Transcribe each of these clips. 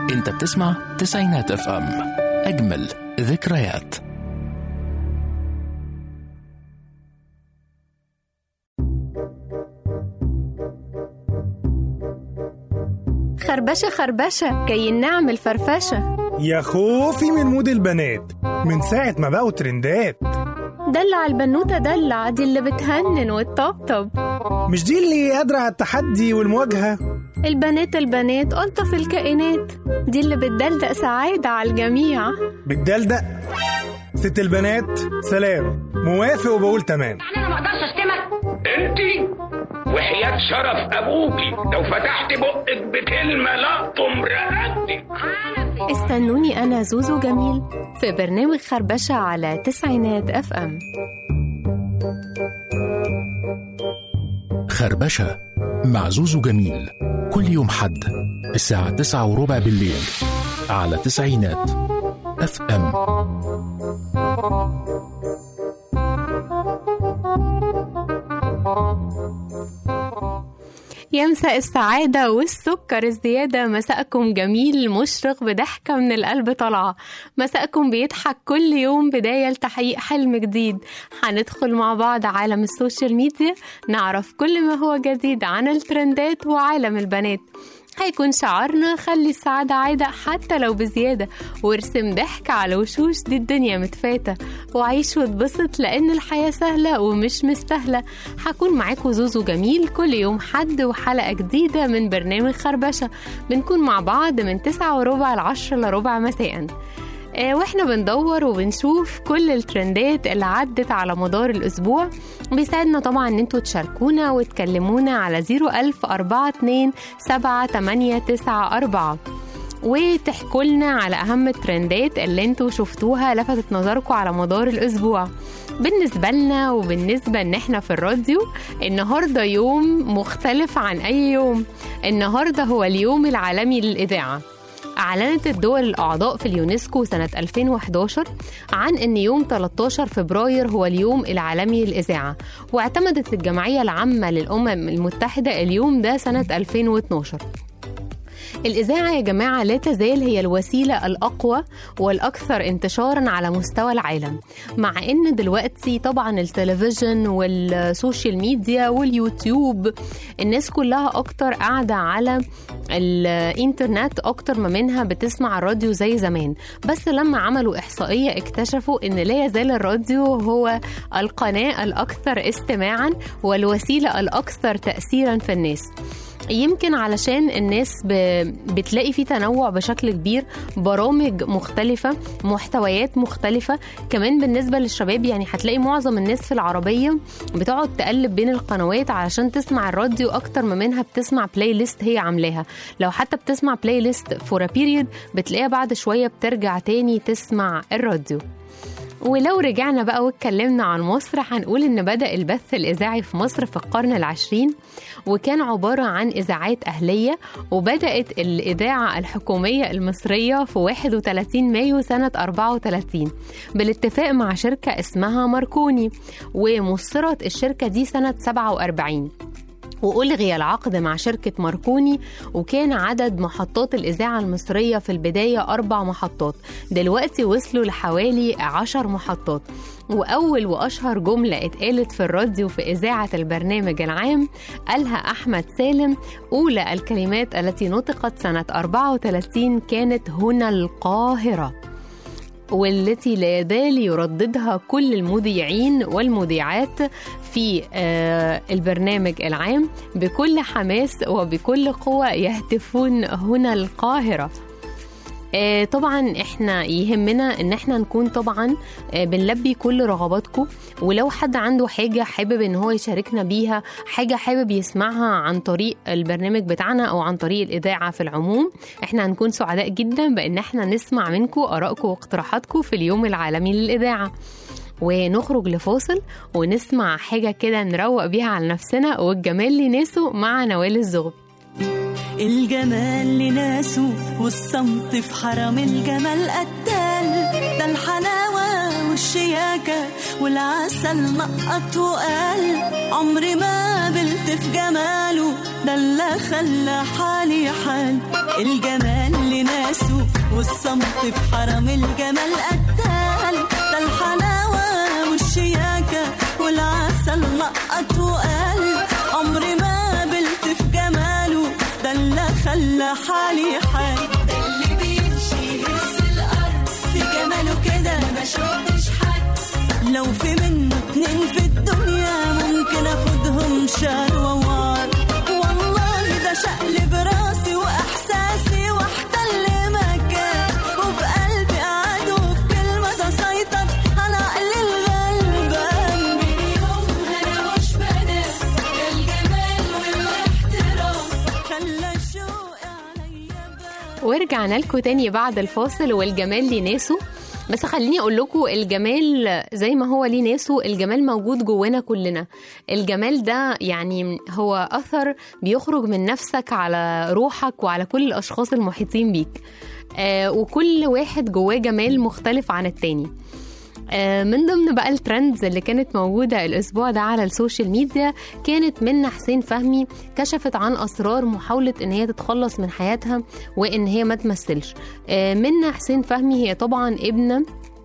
انت بتسمع تسعينات اف ام اجمل ذكريات خربشة خربشة كي نعمل فرفشة يا خوفي من مود البنات من ساعة ما بقوا ترندات دلع البنوتة دلع دي اللي بتهنن وتطبطب مش دي اللي قادرة على التحدي والمواجهة البنات البنات ألطف الكائنات دي اللي بتدلدق سعادة على الجميع بالدلدق ست البنات سلام موافق وبقول تمام انا ما اقدرش اشتمك انت وحياة شرف ابوكي لو فتحت بقك بكلمة لقطم رقبتك استنوني أنا زوزو جميل في برنامج خربشة على تسعينات أف أم خربشة مع زوزو جميل كل يوم حد الساعة تسعة وربع بالليل على تسعينات اف ام يمسأ السعادة والسكر الزيادة مساءكم جميل مشرق بضحكة من القلب طالعة مساءكم بيضحك كل يوم بداية لتحقيق حلم جديد هندخل مع بعض عالم السوشيال ميديا نعرف كل ما هو جديد عن الترندات وعالم البنات هيكون شعارنا خلي السعادة عادة حتى لو بزيادة وارسم ضحك على وشوش دي الدنيا متفاتة وعيش واتبسط لأن الحياة سهلة ومش مستاهلة هكون معاكم زوزو جميل كل يوم حد وحلقة جديدة من برنامج خربشة بنكون مع بعض من تسعة وربع لعشرة لربع مساءً آه، واحنا بندور وبنشوف كل الترندات اللي عدت على مدار الاسبوع بيساعدنا طبعا ان انتوا تشاركونا وتكلمونا على 01000 42 7894 وتحكوا لنا على اهم الترندات اللي انتوا شفتوها لفتت نظركم على مدار الاسبوع بالنسبة لنا وبالنسبة ان احنا في الراديو النهاردة يوم مختلف عن اي يوم النهاردة هو اليوم العالمي للإذاعة أعلنت الدول الأعضاء في اليونسكو سنة 2011 عن أن يوم 13 فبراير هو اليوم العالمي للإذاعة واعتمدت الجمعية العامة للأمم المتحدة اليوم ده سنة 2012 الإذاعة يا جماعة لا تزال هي الوسيلة الأقوى والأكثر انتشارا على مستوى العالم مع إن دلوقتي طبعا التلفزيون والسوشيال ميديا واليوتيوب الناس كلها أكتر قاعدة على الإنترنت أكتر ما منها بتسمع الراديو زي زمان بس لما عملوا إحصائية اكتشفوا إن لا يزال الراديو هو القناة الأكثر استماعا والوسيلة الأكثر تأثيرا في الناس يمكن علشان الناس ب... بتلاقي فيه تنوع بشكل كبير برامج مختلفة محتويات مختلفة كمان بالنسبة للشباب يعني هتلاقي معظم الناس في العربية بتقعد تقلب بين القنوات علشان تسمع الراديو أكتر ما منها بتسمع بلاي ليست هي عاملاها لو حتى بتسمع بلاي ليست فور بيريد بتلاقيها بعد شوية بترجع تاني تسمع الراديو ولو رجعنا بقى واتكلمنا عن مصر هنقول ان بدأ البث الإذاعي في مصر في القرن العشرين وكان عبارة عن إذاعات أهلية وبدأت الإذاعة الحكومية المصرية في 31 مايو سنة 34 بالاتفاق مع شركة اسمها ماركوني ومصرت الشركة دي سنة 47 وألغي العقد مع شركة ماركوني وكان عدد محطات الإذاعة المصرية في البداية أربع محطات دلوقتي وصلوا لحوالي عشر محطات وأول وأشهر جملة اتقالت في الراديو في إذاعة البرنامج العام قالها أحمد سالم أولى الكلمات التي نطقت سنة 34 كانت هنا القاهرة والتي لا يزال يرددها كل المذيعين والمذيعات في آه، البرنامج العام بكل حماس وبكل قوة يهتفون هنا القاهرة آه، طبعا احنا يهمنا ان احنا نكون طبعا آه، بنلبي كل رغباتكم ولو حد عنده حاجة حابب ان هو يشاركنا بيها حاجة حابب يسمعها عن طريق البرنامج بتاعنا او عن طريق الاذاعة في العموم احنا هنكون سعداء جدا بان احنا نسمع منكم ارائكم واقتراحاتكم في اليوم العالمي للاذاعة ونخرج لفاصل ونسمع حاجة كده نروق بيها على نفسنا والجمال لناسه مع نوال الزغبي الجمال لناسه والصمت في حرم الجمال قتال ده الحلاوة والشياكة والعسل نقط وقال عمري ما قبلت في جماله ده اللي خلى حالي حال الجمال اللي ناسه والصمت في حرم الجمال قتال ده الحلاوة والشياكة والعسل لقط وقال عمري ما قابلت في جماله ده اللي خلى حالي حال ده اللي بيمشي يهز الأرض في جماله كده ما شفتش حد لو في منه اتنين في الدنيا ممكن اخدهم شهر ووار والله ده شقلب راسي واحساسي واحتل مكان وبقلبي قعد وبكلمة ده سيطر على عقل الغلبان من يومها انا مش بنام ده الجمال والاحترام خلى الشوق عليا بان ورجعنا لكم تاني بعد الفاصل والجمال ليه ناسه بس خليني اقول لكم الجمال زي ما هو ليه ناسه الجمال موجود جوانا كلنا الجمال ده يعني هو اثر بيخرج من نفسك على روحك وعلى كل الاشخاص المحيطين بيك آه وكل واحد جواه جمال مختلف عن التاني آه، من ضمن بقى الترندز اللي كانت موجودة الأسبوع ده على السوشيال ميديا كانت منى حسين فهمي كشفت عن أسرار محاولة إن هي تتخلص من حياتها وإن هي ما تمثلش آه، منى حسين فهمي هي طبعا ابنة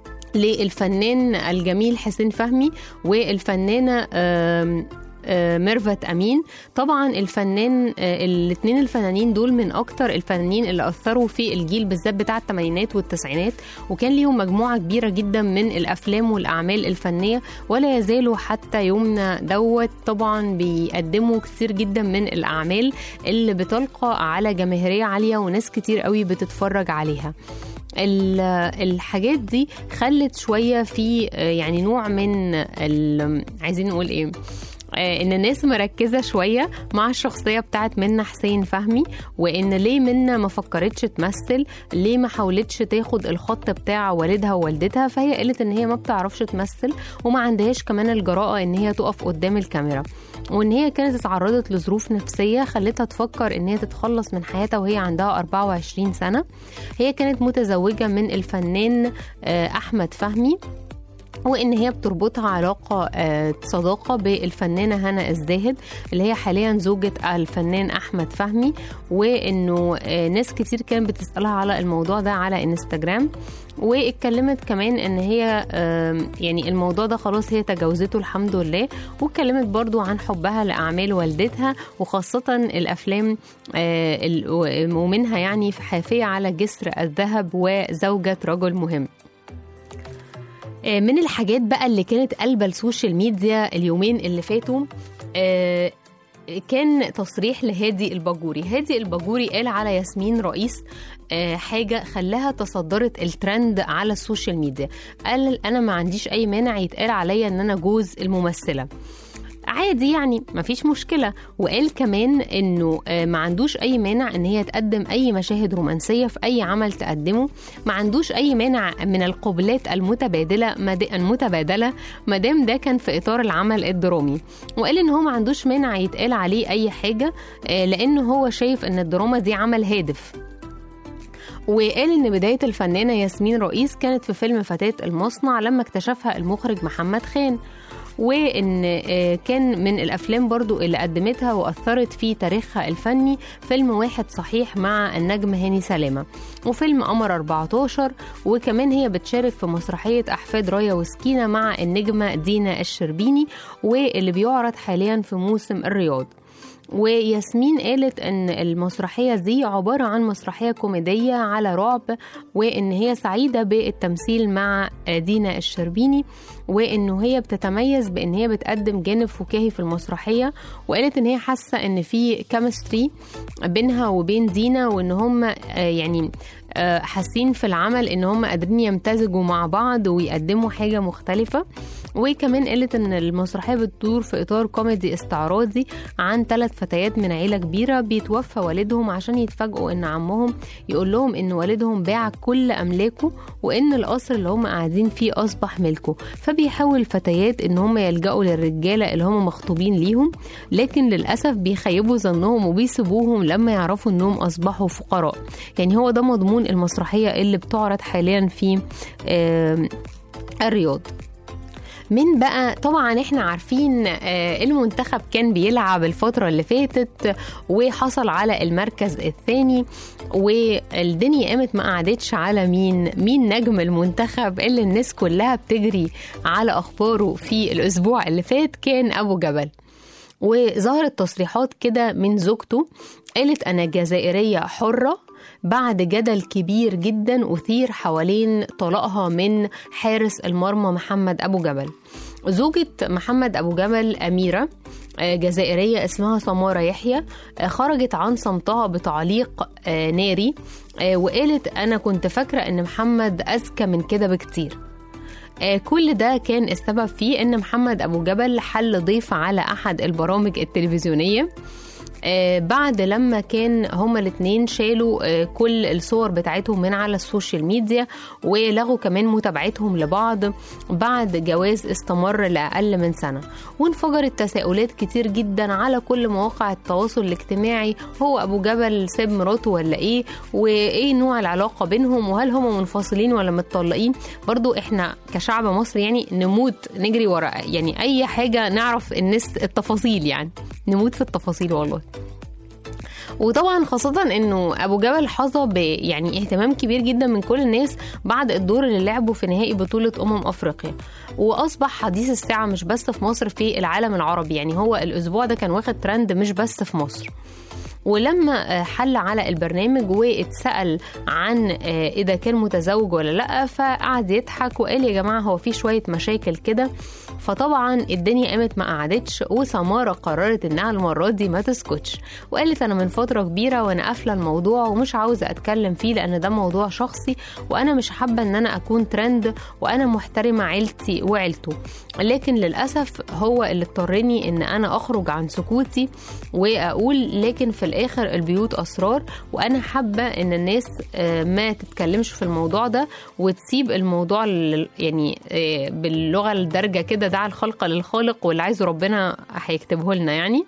للفنان الجميل حسين فهمي والفنانة آم، آه، ميرفت امين طبعا الفنان الاثنين الفنانين دول من اكتر الفنانين اللي اثروا في الجيل بالذات بتاع الثمانينات والتسعينات وكان ليهم مجموعه كبيره جدا من الافلام والاعمال الفنيه ولا يزالوا حتى يومنا دوت طبعا بيقدموا كتير جدا من الاعمال اللي بتلقى على جماهيريه عاليه وناس كتير قوي بتتفرج عليها ال- الحاجات دي خلت شويه في آه، يعني نوع من ال- عايزين نقول ايه آه، ان الناس مركزه شويه مع الشخصيه بتاعت منى حسين فهمي وان ليه منى ما فكرتش تمثل ليه ما حاولتش تاخد الخط بتاع والدها ووالدتها فهي قالت ان هي ما بتعرفش تمثل وما عندهاش كمان الجراءه ان هي تقف قدام الكاميرا وان هي كانت اتعرضت لظروف نفسيه خلتها تفكر ان هي تتخلص من حياتها وهي عندها 24 سنه هي كانت متزوجه من الفنان آه، احمد فهمي وان هي بتربطها علاقه آه، صداقه بالفنانه هنا الزاهد اللي هي حاليا زوجة الفنان احمد فهمي وانه آه، ناس كتير كانت بتسالها على الموضوع ده على انستجرام واتكلمت كمان ان هي آم، يعني الموضوع ده خلاص هي تجاوزته الحمد لله واتكلمت برضو عن حبها لاعمال والدتها وخاصه الافلام آه، ال- ومنها يعني في حافيه على جسر الذهب وزوجة رجل مهم آه، من الحاجات بقى اللي كانت قلبة السوشيال ميديا اليومين اللي فاتوا آه، كان تصريح لهادي الباجوري هادي الباجوري قال على ياسمين رئيس آه، حاجة خلاها تصدرت الترند على السوشيال ميديا قال أنا ما عنديش أي مانع يتقال عليا أن أنا جوز الممثلة عادي يعني مفيش مشكلة وقال كمان انه آه، ما عندوش اي مانع ان هي تقدم اي مشاهد رومانسية في اي عمل تقدمه ما عندوش اي مانع من القبلات المتبادلة مد- المتبادلة ما دام ده كان في اطار العمل الدرامي وقال ان هو ما عندوش مانع يتقال عليه اي حاجة آه، لانه هو شايف ان الدراما دي عمل هادف وقال ان بدايه الفنانه ياسمين رئيس كانت في فيلم فتاه المصنع لما اكتشفها المخرج محمد خان وان آه، كان من الافلام برضو اللي قدمتها واثرت في تاريخها الفني فيلم واحد صحيح مع النجم هاني سلامه وفيلم قمر 14 وكمان هي بتشارك في مسرحيه احفاد رايا وسكينه مع النجمه دينا الشربيني واللي بيعرض حاليا في موسم الرياض وياسمين قالت ان المسرحيه دي عباره عن مسرحيه كوميديه على رعب وان هي سعيده بالتمثيل مع دينا الشربيني وانه هي بتتميز بان هي بتقدم جانب فكاهي في المسرحيه وقالت ان هي حاسه ان في كيمستري بينها وبين دينا وان هم آه، يعني آه، حاسين في العمل ان هم قادرين يمتزجوا مع بعض ويقدموا حاجه مختلفه وكمان قالت ان المسرحيه بتدور في اطار كوميدي استعراضي عن ثلاث فتيات من عيله كبيره بيتوفى والدهم عشان يتفاجئوا ان عمهم يقول لهم ان والدهم باع كل املاكه وان القصر اللي هم قاعدين فيه اصبح ملكه فبيحاول الفتيات ان هم يلجأوا للرجاله اللي هم مخطوبين ليهم لكن للاسف بيخيبوا ظنهم وبيسيبوهم لما يعرفوا انهم اصبحوا فقراء يعني هو ده مضمون المسرحيه اللي بتعرض حاليا في آم، الرياض من بقى طبعا احنا عارفين آه، المنتخب كان بيلعب الفترة اللي فاتت وحصل على المركز الثاني والدنيا قامت ما قعدتش على مين مين نجم المنتخب اللي الناس كلها بتجري على اخباره في الاسبوع اللي فات كان ابو جبل وظهرت تصريحات كده من زوجته قالت أنا جزائرية حرة بعد جدل كبير جدا أثير حوالين طلاقها من حارس المرمى محمد أبو جبل زوجة محمد أبو جبل أميرة آه، جزائرية اسمها سمارة يحيى آه، خرجت عن صمتها بتعليق آه، ناري آه، وقالت أنا كنت فاكرة أن محمد أذكى من كده بكتير آه، كل ده كان السبب فيه ان محمد ابو جبل حل ضيف على احد البرامج التلفزيونيه آه، بعد لما كان هما الاتنين شالوا آه، كل الصور بتاعتهم من على السوشيال ميديا ولغوا كمان متابعتهم لبعض بعد جواز استمر لأقل من سنة وانفجرت تساؤلات كتير جدا على كل مواقع التواصل الاجتماعي هو أبو جبل ساب مراته ولا إيه وإيه نوع العلاقة بينهم وهل هما منفصلين ولا متطلقين برضو إحنا كشعب مصري يعني نموت نجري ورا يعني أي حاجة نعرف الناس التفاصيل يعني نموت في التفاصيل والله وطبعا خاصة انه ابو جبل حظى ب يعني اهتمام كبير جدا من كل الناس بعد الدور اللي لعبه في نهائي بطولة امم افريقيا واصبح حديث الساعة مش بس في مصر في العالم العربي يعني هو الاسبوع ده كان واخد ترند مش بس في مصر ولما آه، حل على البرنامج واتسأل عن آه، إذا كان متزوج ولا لأ فقعد يضحك وقال يا جماعة هو في شوية مشاكل كده فطبعا الدنيا قامت ما قعدتش وسمارة قررت إنها المرة دي ما تسكتش وقالت أنا من فترة كبيرة وأنا قافلة الموضوع ومش عاوزة أتكلم فيه لأن ده موضوع شخصي وأنا مش حابة إن أنا أكون ترند وأنا محترمة عيلتي وعيلته لكن للأسف هو اللي اضطرني إن أنا أخرج عن سكوتي وأقول لكن في الآخر البيوت أسرار وأنا حابة إن الناس آه، ما تتكلمش في الموضوع ده وتسيب الموضوع لل- يعني آه، باللغة الدارجة كده دع الخلق للخالق واللي عايزه ربنا هيكتبه لنا يعني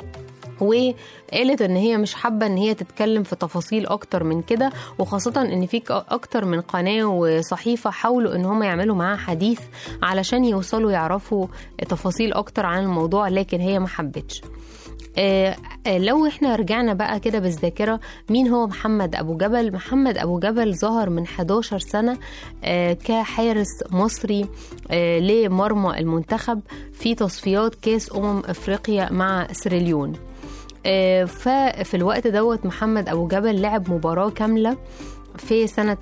وقالت ان هي مش حابه ان هي تتكلم في تفاصيل اكتر من كده وخاصه ان في ك- اكتر من قناه وصحيفه حاولوا ان هم يعملوا معاها حديث علشان يوصلوا يعرفوا تفاصيل اكتر عن الموضوع لكن هي ما حبتش آه، آه، لو احنا رجعنا بقى كده بالذاكرة مين هو محمد أبو جبل محمد أبو جبل ظهر من 11 سنة آه، كحارس مصري آه، لمرمى المنتخب في تصفيات كاس أمم أفريقيا مع سريليون آه، ففي الوقت دوت محمد أبو جبل لعب مباراة كاملة في سنة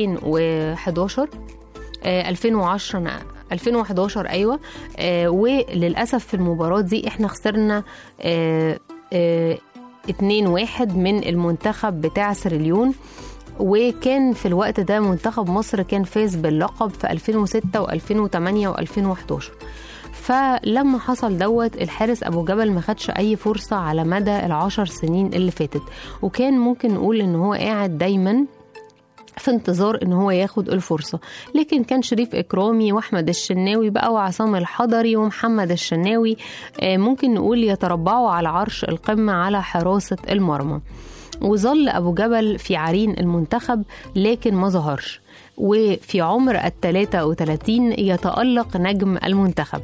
2011 آه، 2010 أنا- 2011 ايوه آه وللاسف في المباراه دي احنا خسرنا آه آه 2-1 من المنتخب بتاع سريليون وكان في الوقت ده منتخب مصر كان فاز باللقب في 2006 و2008 و2011 فلما حصل دوت الحارس ابو جبل ما خدش اي فرصه على مدى العشر سنين اللي فاتت وكان ممكن نقول ان هو قاعد دايما في انتظار ان هو ياخد الفرصه لكن كان شريف اكرامي واحمد الشناوي بقى وعصام الحضري ومحمد الشناوي آه، ممكن نقول يتربعوا على عرش القمه على حراسه المرمى وظل ابو جبل في عرين المنتخب لكن ما ظهرش وفي عمر ال 33 يتألق نجم المنتخب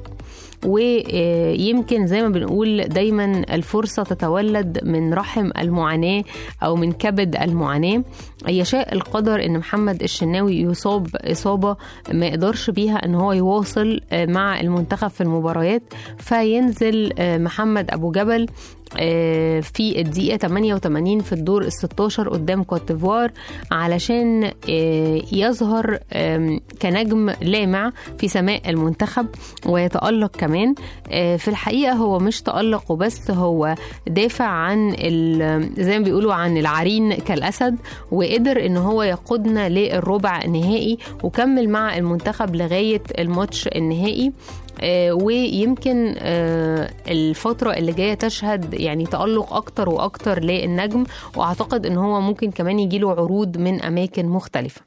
ويمكن زي ما بنقول دايما الفرصة تتولد من رحم المعاناة أو من كبد المعاناة يشاء القدر أن محمد الشناوي يصاب إصابة ما يقدرش بيها أن هو يواصل مع المنتخب في المباريات فينزل محمد أبو جبل آه، في الدقيقة 88 في الدور ال 16 قدام كوت ديفوار علشان آه، يظهر آم، كنجم لامع في سماء المنتخب ويتألق كمان آه، في الحقيقة هو مش تألق وبس هو دافع عن ال- زي ما بيقولوا عن العرين كالأسد وقدر ان هو يقودنا للربع النهائي وكمل مع المنتخب لغاية الماتش النهائي آه، ويمكن آه، الفترة اللي جاية تشهد يعني تألق أكتر وأكتر للنجم وأعتقد إن هو ممكن كمان يجيله عروض من أماكن مختلفة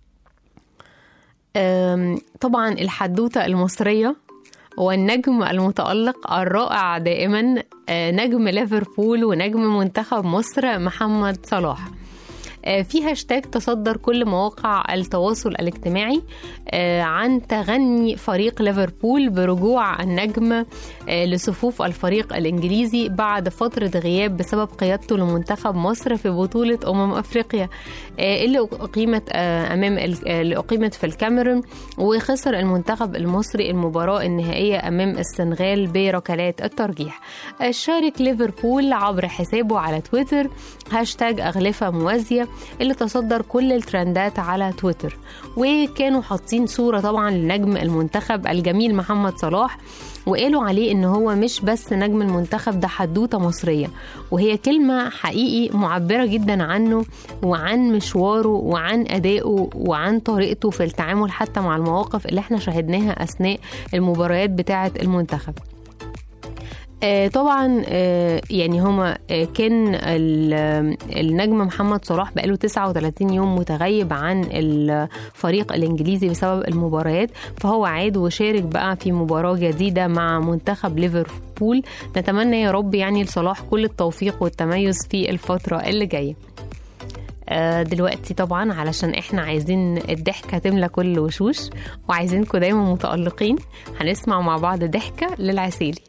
آم، طبعا الحدوتة المصرية والنجم المتألق الرائع دائما آه، نجم ليفربول ونجم منتخب مصر محمد صلاح آه، في هاشتاج تصدر كل مواقع التواصل الاجتماعي آه، عن تغني فريق ليفربول برجوع النجم آه، لصفوف الفريق الإنجليزي بعد فترة غياب بسبب قيادته لمنتخب مصر في بطولة أمم أفريقيا آه، اللي أقيمت آه، أمام ال- آه، اللي أقيمت في الكاميرون وخسر المنتخب المصري المباراة النهائية أمام السنغال بركلات الترجيح آه، شارك ليفربول عبر حسابه على تويتر هاشتاج أغلفة موازية اللي تصدر كل الترندات على تويتر وكانوا حاطين صورة طبعا لنجم المنتخب الجميل محمد صلاح وقالوا عليه ان هو مش بس نجم المنتخب ده حدوته مصريه وهي كلمه حقيقي معبره جدا عنه وعن مشواره وعن ادائه وعن طريقته في التعامل حتى مع المواقف اللي احنا شاهدناها اثناء المباريات بتاعه المنتخب آه، طبعا آه، يعني هما آه، كان ال- آه، النجم محمد صلاح بقاله 39 يوم متغيب عن الفريق الانجليزي بسبب المباريات فهو عاد وشارك بقى في مباراة جديدة مع منتخب ليفربول نتمنى يا رب يعني لصلاح كل التوفيق والتميز في الفترة اللي جاية آه، دلوقتي طبعا علشان احنا عايزين الضحكة تملى كل الوشوش وعايزينكم دايما متألقين هنسمع مع بعض ضحكة للعسيلي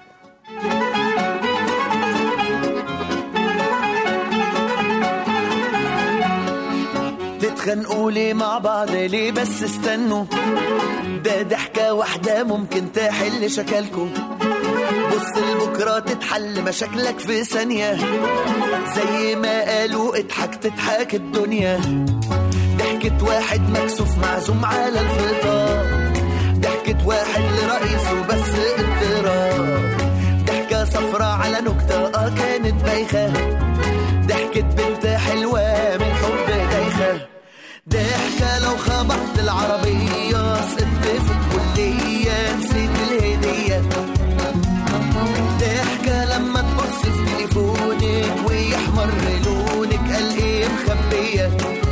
تتخانقوا ليه مع بعض ليه بس استنوا ده ضحكة واحدة ممكن تحل شكلكوا بص لبكرة تتحل مشاكلك في ثانية زي ما قالوا اضحك تضحك الدنيا ضحكة واحد مكسوف معزوم على الفطار ضحكة واحد لرئيسه بس اضطراب ضحكة صفرة على نكتة اه كانت بايخة ضحكة بنت حلوة من حب دايخة ضحكة لو خبطت العربية سقطت في الكلية نسيت الهدية ضحكة لما تبص في تليفونك ويحمر لونك قال ايه مخبية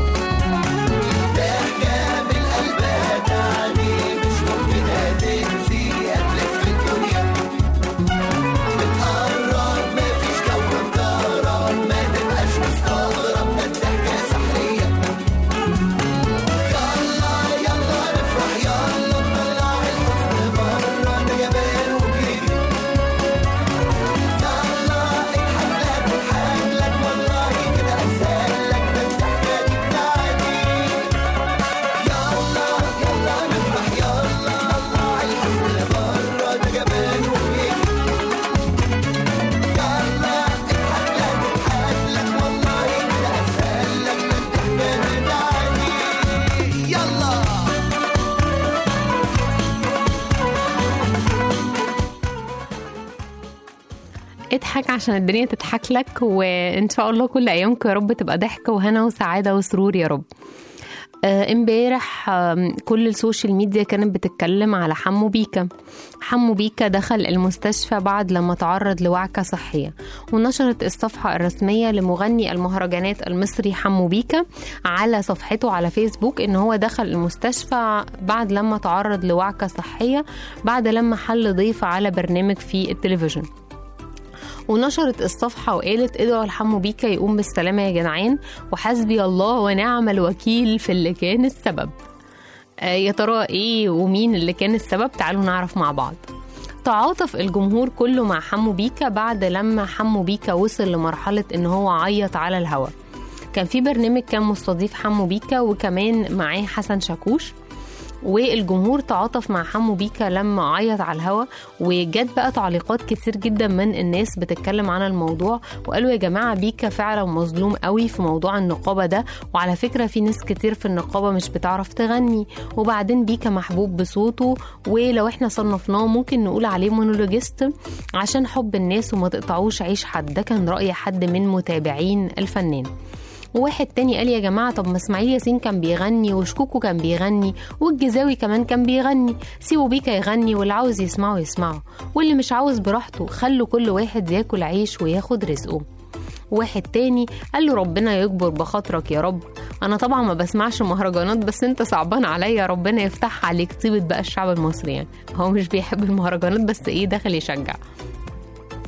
ضحكة من قلبها تعني مش ممكن هتنسي هتلف الدنيا بتقرب مفيش جو مكرر ما تبقاش مستغرب ده الضحكة سحرية يلا يلا نفرح يلا نطلع الحزن بره ده جبان وجري يلا اضحك لك اضحك لك والله كده اسهل لك ده الضحكة دي بتاعتي يلا يلا نفرح يلا نطلع الحزن بره ده جبان وجري يلا اضحك لك اضحك لك والله كده اسهل لك ده الضحكة دي بتاعتي يلا اضحك عشان الدنيا تضحك لك وان شاء الله كل ايامكم يا رب تبقى ضحك وهنا وسعاده وسرور يا رب آه، امبارح آم، كل السوشيال ميديا كانت بتتكلم على حمو بيكا حمو بيكا دخل المستشفى بعد لما تعرض لوعكة صحية ونشرت الصفحة الرسمية لمغني المهرجانات المصري حمو بيكا على صفحته على فيسبوك ان هو دخل المستشفى بعد لما تعرض لوعكة صحية بعد لما حل ضيف على برنامج في التلفزيون ونشرت الصفحة وقالت ادعوا لحمو بيكا يقوم بالسلامة يا جدعان وحسبي الله ونعم الوكيل في اللي كان السبب آه، يا ترى ايه ومين اللي كان السبب تعالوا نعرف مع بعض تعاطف الجمهور كله مع حمو بيكا بعد لما حمو بيكا وصل لمرحلة ان هو عيط على الهوا كان في برنامج كان مستضيف حمو بيكا وكمان معاه حسن شاكوش والجمهور تعاطف مع حمو بيكا لما عيط على الهوا وجت بقى تعليقات كتير جدا من الناس بتتكلم عن الموضوع وقالوا يا جماعه بيكا فعلا مظلوم قوي في موضوع النقابه ده وعلى فكره في ناس كتير في النقابه مش بتعرف تغني وبعدين بيكا محبوب بصوته ولو احنا صنفناه ممكن نقول عليه مونولوجيست عشان حب الناس وما تقطعوش عيش حد ده كان راي حد من متابعين الفنان وواحد تاني قال يا جماعة طب ما اسماعيل ياسين كان بيغني وشكوكو كان بيغني والجزاوي كمان كان بيغني سيبوا بيكا يغني واللي عاوز يسمعه يسمعه واللي مش عاوز براحته خلوا كل واحد ياكل عيش وياخد رزقه واحد تاني قال له ربنا يكبر بخاطرك يا رب انا طبعا ما بسمعش مهرجانات بس انت صعبان عليا ربنا يفتح عليك طيبة بقى الشعب المصري يعني هو مش بيحب المهرجانات بس ايه داخل يشجع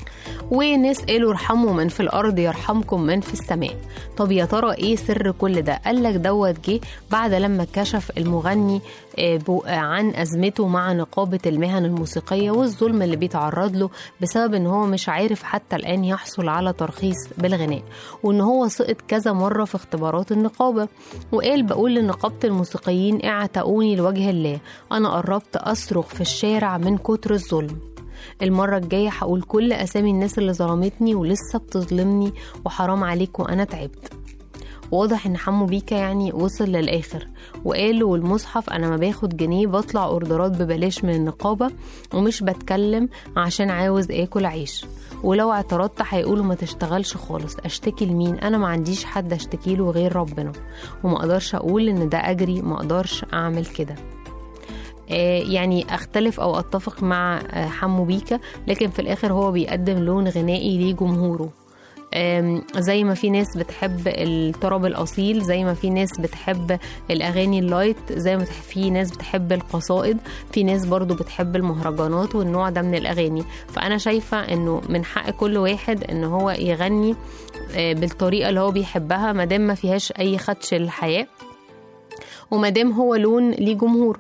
وناس قالوا ارحموا من في الارض يرحمكم من في السماء طب يا ترى ايه سر كل ده قال لك دوت جه بعد لما كشف المغني آه، بو- آه، عن ازمته مع نقابه المهن الموسيقيه والظلم اللي بيتعرض له بسبب ان هو مش عارف حتى الان يحصل على ترخيص بالغناء وان هو سقط كذا مره في اختبارات النقابه وقال بقول لنقابه الموسيقيين اعتقوني لوجه الله انا قربت اصرخ في الشارع من كتر الظلم المرة الجاية هقول كل أسامي الناس اللي ظلمتني ولسه بتظلمني وحرام عليك وأنا تعبت واضح ان حمو بيكا يعني وصل للاخر وقال والمصحف انا ما باخد جنيه بطلع اوردرات ببلاش من النقابه ومش بتكلم عشان عاوز اكل عيش ولو اعترضت هيقولوا ما تشتغلش خالص اشتكي لمين انا ما عنديش حد اشتكي له غير ربنا وما اقدرش اقول ان ده اجري ما اقدرش اعمل كده آه، يعني اختلف او اتفق مع آه، حمو بيكا لكن في الاخر هو بيقدم لون غنائي لجمهوره آم، زي ما في ناس بتحب الطرب الاصيل زي ما في ناس بتحب الاغاني اللايت زي ما في ناس بتحب القصائد في ناس برضو بتحب المهرجانات والنوع ده من الاغاني فانا شايفه انه من حق كل واحد ان هو يغني آه، بالطريقه اللي هو بيحبها ما دام ما فيهاش اي خدش للحياه وما دام هو لون ليه جمهور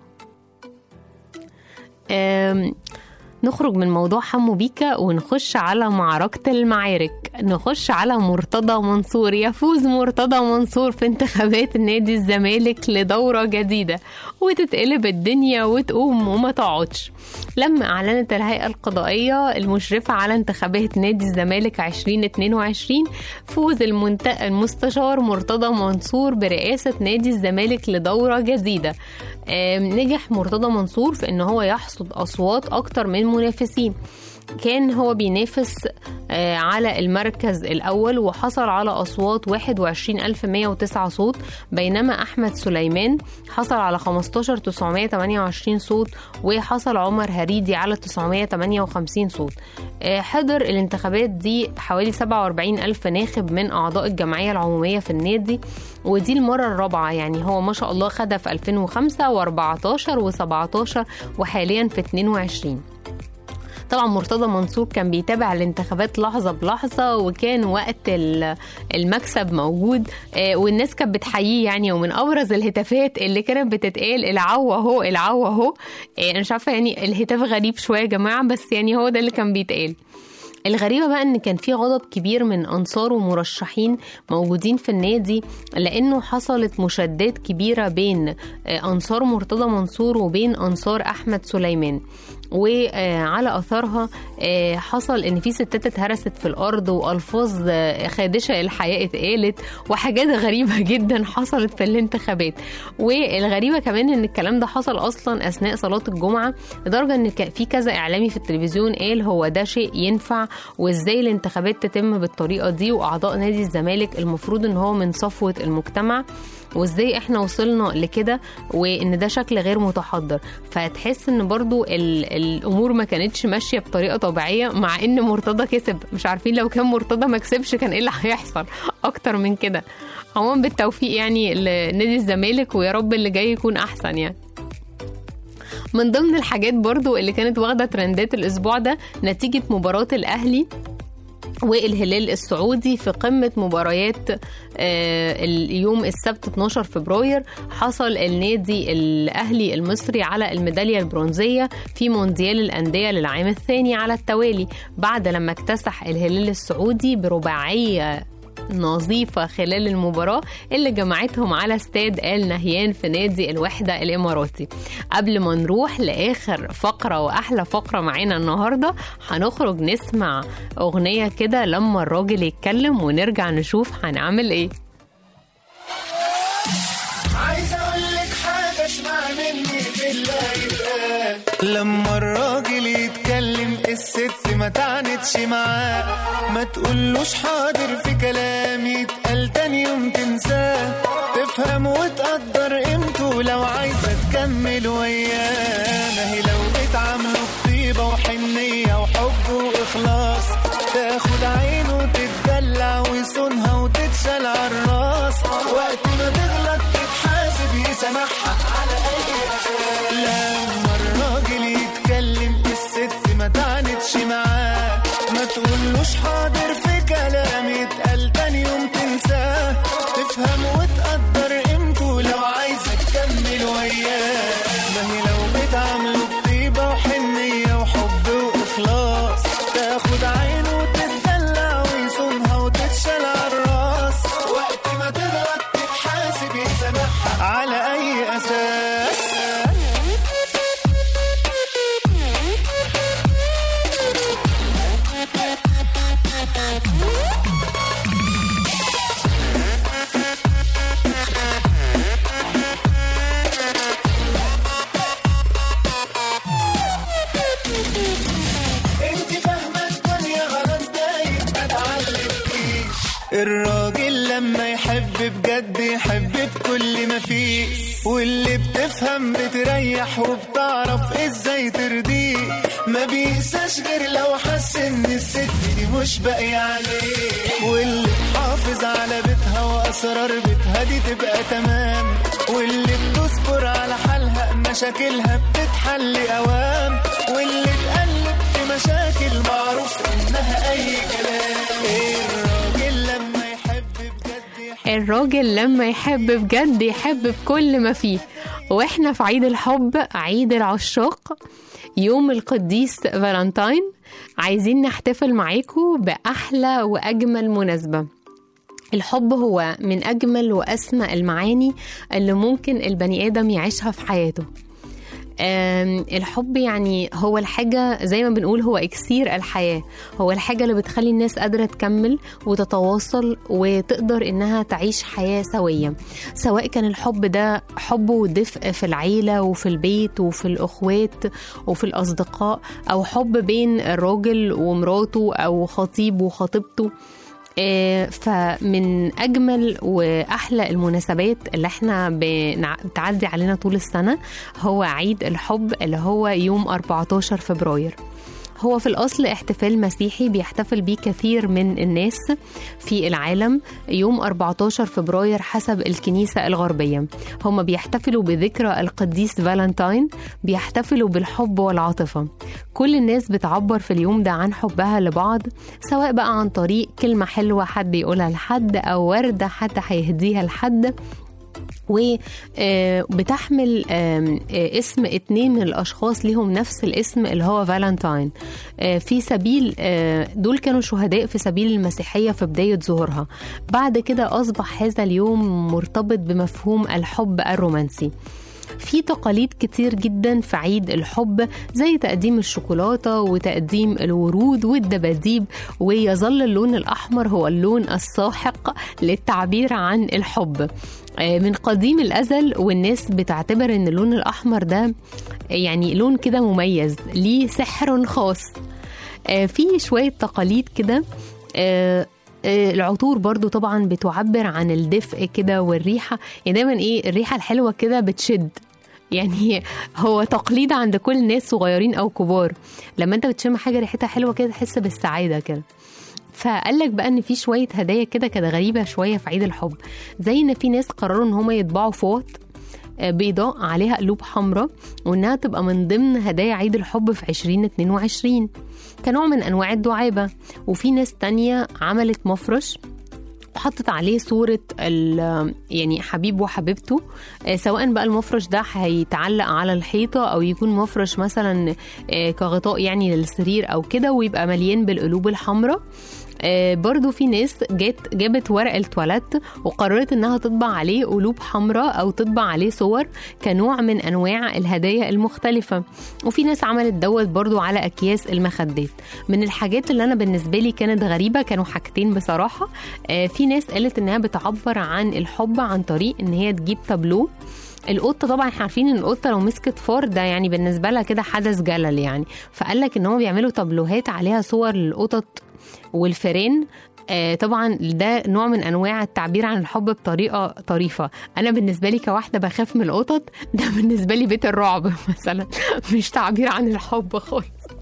آم، نخرج من موضوع حمو بيكا ونخش على معركة المعارك نخش على مرتضى منصور يفوز مرتضى منصور في انتخابات نادي الزمالك لدورة جديدة وتتقلب الدنيا وتقوم وما تقعدش لما أعلنت الهيئة القضائية المشرفة على انتخابات نادي الزمالك 2022 فوز المنت... المستشار مرتضى منصور برئاسة نادي الزمالك لدورة جديدة آم، نجح مرتضى منصور في ان هو يحصد اصوات اكتر من منافسين كان هو بينافس آه، على المركز الأول وحصل على أصوات 21109 صوت بينما أحمد سليمان حصل على 15928 صوت وحصل عمر هريدي على 958 صوت آه، حضر الانتخابات دي حوالي 47 ألف ناخب من أعضاء الجمعية العمومية في النادي ودي المرة الرابعة يعني هو ما شاء الله خدها في 2005 و14 و17 وحاليا في 22 طبعا مرتضى منصور كان بيتابع الانتخابات لحظة بلحظة وكان وقت ال- المكسب موجود آه، والناس كانت بتحييه يعني ومن أبرز الهتافات اللي كانت بتتقال العو اهو العو اهو آه، أنا مش عارفة يعني الهتاف غريب شوية يا جماعة بس يعني هو ده اللي كان بيتقال الغريبة بقى ان كان في غضب كبير من انصار ومرشحين موجودين في النادي لانه حصلت مشادات كبيرة بين آه، انصار مرتضى منصور وبين انصار احمد سليمان وعلى اثرها آه، حصل ان في ستات اتهرست في الارض والفاظ آه، خادشه للحياه اتقالت وحاجات غريبه جدا حصلت في الانتخابات والغريبه كمان ان الكلام ده حصل اصلا اثناء صلاه الجمعه لدرجه ان ك- في كذا اعلامي في التلفزيون قال هو ده شيء ينفع وازاي الانتخابات تتم بالطريقه دي واعضاء نادي الزمالك المفروض ان هو من صفوه المجتمع وازاي احنا وصلنا لكده وان ده شكل غير متحضر فتحس ان برضو ال- الامور ما كانتش ماشيه بطريقه طبيعيه مع ان مرتضى كسب مش عارفين لو كان مرتضى ما كسبش كان ايه اللي هيحصل اكتر من كده عموما بالتوفيق يعني لنادي الزمالك ويا رب اللي جاي يكون احسن يعني من ضمن الحاجات برضو اللي كانت واخده ترندات الاسبوع ده نتيجه مباراه الاهلي والهلال السعودي في قمة مباريات آه، اليوم السبت 12 فبراير حصل النادي الأهلي المصري على الميدالية البرونزية في مونديال الأندية للعام الثاني على التوالي بعد لما اكتسح الهلال السعودي برباعية نظيفة خلال المباراة اللي جمعتهم على استاد آل نهيان في نادي الوحدة الإماراتي قبل ما نروح لآخر فقرة وأحلى فقرة معانا النهاردة هنخرج نسمع أغنية كده لما الراجل يتكلم ونرجع نشوف هنعمل إيه عايز اقول لك حاجه اسمع مني في الله يتقال لما الراجل يتكلم الست ما تعنتش معاه ما تقولوش حاضر في كلام يتقال تاني يوم تنساه تفهم وتقدر قيمته لو عايزه تكمل وياه ما هي لو بتعامله بطيبه وحنيه وحب واخلاص تاخد عينه وتتدلع ويصونها وتتشال عالراس وقت ما تغلط تتحاسب يسامحها على اي اساس لما الراجل يتكلم الست ما تعنتش معاه ما تقولوش الراجل لما يحب بجد يحب بكل ما فيه واللي بتفهم بتريح وبتعرف ازاي ترضيه ما بيقساش غير لو حس ان الست دي مش باقية عليه واللي تحافظ على بيتها واسرار بيتها دي تبقى تمام واللي بتصبر على حالها مشاكلها بتتحل اوام واللي تقلب في مشاكل معروف انها اي كلام الراجل لما يحب بجد يحب الراجل لما يحب بجد يحب بكل ما فيه واحنا في عيد الحب عيد العشاق يوم القديس فالنتاين عايزين نحتفل معاكم بأحلى وأجمل مناسبة الحب هو من أجمل وأسمى المعاني اللي ممكن البني آدم يعيشها في حياته آم، الحب يعني هو الحاجة زي ما بنقول هو إكسير الحياة هو الحاجة اللي بتخلي الناس قادرة تكمل وتتواصل وتقدر إنها تعيش حياة سوية سواء كان الحب ده حب ودفء في العيلة وفي البيت وفي الأخوات وفي الأصدقاء أو حب بين الراجل ومراته أو خطيب وخطيبته آه، فمن اجمل واحلى المناسبات اللي احنا بنع- بتعدي علينا طول السنه هو عيد الحب اللي هو يوم 14 فبراير هو في الأصل احتفال مسيحي بيحتفل بيه كثير من الناس في العالم يوم 14 فبراير حسب الكنيسة الغربية هم بيحتفلوا بذكرى القديس فالنتاين بيحتفلوا بالحب والعاطفة كل الناس بتعبر في اليوم ده عن حبها لبعض سواء بقى عن طريق كلمة حلوة حد يقولها لحد أو وردة حد هيهديها لحد وبتحمل اسم اتنين من الأشخاص ليهم نفس الاسم اللي هو فالنتاين آه، في سبيل آه، دول كانوا شهداء في سبيل المسيحية في بداية ظهورها بعد كده أصبح هذا اليوم مرتبط بمفهوم الحب الرومانسي في تقاليد كتير جدا في عيد الحب زي تقديم الشوكولاتة وتقديم الورود والدباديب ويظل اللون الأحمر هو اللون الساحق للتعبير عن الحب آه، من قديم الأزل والناس بتعتبر ان اللون الأحمر ده يعني لون كده مميز ليه سحر خاص آه، في شوية تقاليد كده آه، آه، العطور برضو طبعا بتعبر عن الدفء كده والريحة يعني دايما ايه الريحة الحلوة كده بتشد يعني هو تقليد عند كل الناس صغيرين او كبار لما انت بتشم حاجة ريحتها حلوة كده تحس بالسعادة كده فقال لك بقى ان في شويه هدايا كده كانت غريبه شويه في عيد الحب زي ان في ناس قرروا ان هم يطبعوا فوط آه، بيضاء عليها قلوب حمراء وانها تبقى من ضمن هدايا عيد الحب في 2022 كنوع من انواع الدعابه وفي ناس تانية عملت مفرش وحطت عليه صورة ال- يعني حبيب وحبيبته آه، سواء بقى المفرش ده هيتعلق على الحيطة أو يكون مفرش مثلا آه، كغطاء يعني للسرير أو كده ويبقى مليان بالقلوب الحمراء آه، برضو في ناس جت جابت ورق التواليت وقررت انها تطبع عليه قلوب حمراء او تطبع عليه صور كنوع من انواع الهدايا المختلفه وفي ناس عملت دوت برضو على اكياس المخدات من الحاجات اللي انا بالنسبه لي كانت غريبه كانوا حاجتين بصراحه آه، في ناس قالت انها بتعبر عن الحب عن طريق ان هي تجيب تابلو القطه طبعا احنا عارفين ان القطه لو مسكت فار ده يعني بالنسبه لها كده حدث جلل يعني فقال لك ان هم بيعملوا تابلوهات عليها صور للقطط والفيران آه طبعا ده نوع من انواع التعبير عن الحب بطريقه طريفه انا بالنسبه لي كواحده بخاف من القطط ده بالنسبه لي بيت الرعب مثلا مش تعبير عن الحب خالص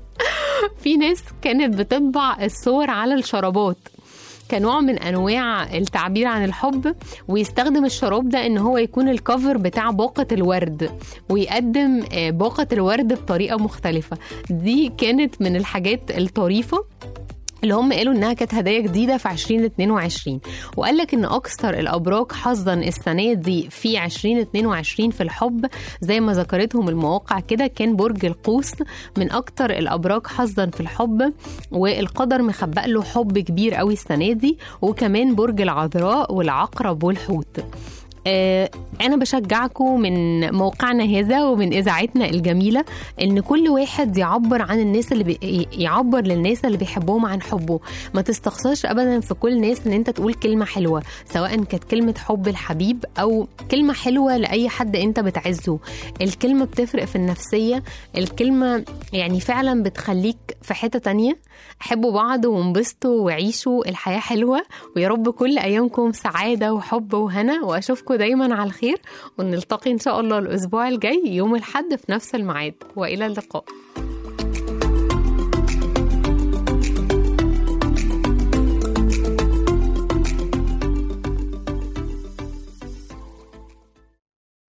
في ناس كانت بتطبع الصور على الشرابات كنوع من انواع التعبير عن الحب ويستخدم الشراب ده ان هو يكون الكفر بتاع باقة الورد ويقدم آه، باقة الورد بطريقة مختلفة دي كانت من الحاجات الطريفة اللي هم قالوا انها كانت هدايا جديده في 2022 وقال لك ان اكثر الابراج حظا السنه دي في 2022 في الحب زي ما ذكرتهم المواقع كده كان برج القوس من اكثر الابراج حظا في الحب والقدر مخبأ له حب كبير قوي السنه دي وكمان برج العذراء والعقرب والحوت آه، أنا بشجعكم من موقعنا هذا ومن إذاعتنا الجميلة إن كل واحد يعبر عن الناس اللي بي... يعبر للناس اللي بيحبوهم عن حبه ما تستخسرش أبدا في كل ناس إن أنت تقول كلمة حلوة سواء كانت كلمة حب الحبيب أو كلمة حلوة لأي حد أنت بتعزه الكلمة بتفرق في النفسية الكلمة يعني فعلا بتخليك في حتة تانية حبوا بعض وانبسطوا وعيشوا الحياة حلوة ويا رب كل أيامكم سعادة وحب وهنا وأشوفكم دايما على الخير ونلتقي إن شاء الله الأسبوع الجاي يوم الحد في نفس الميعاد وإلى اللقاء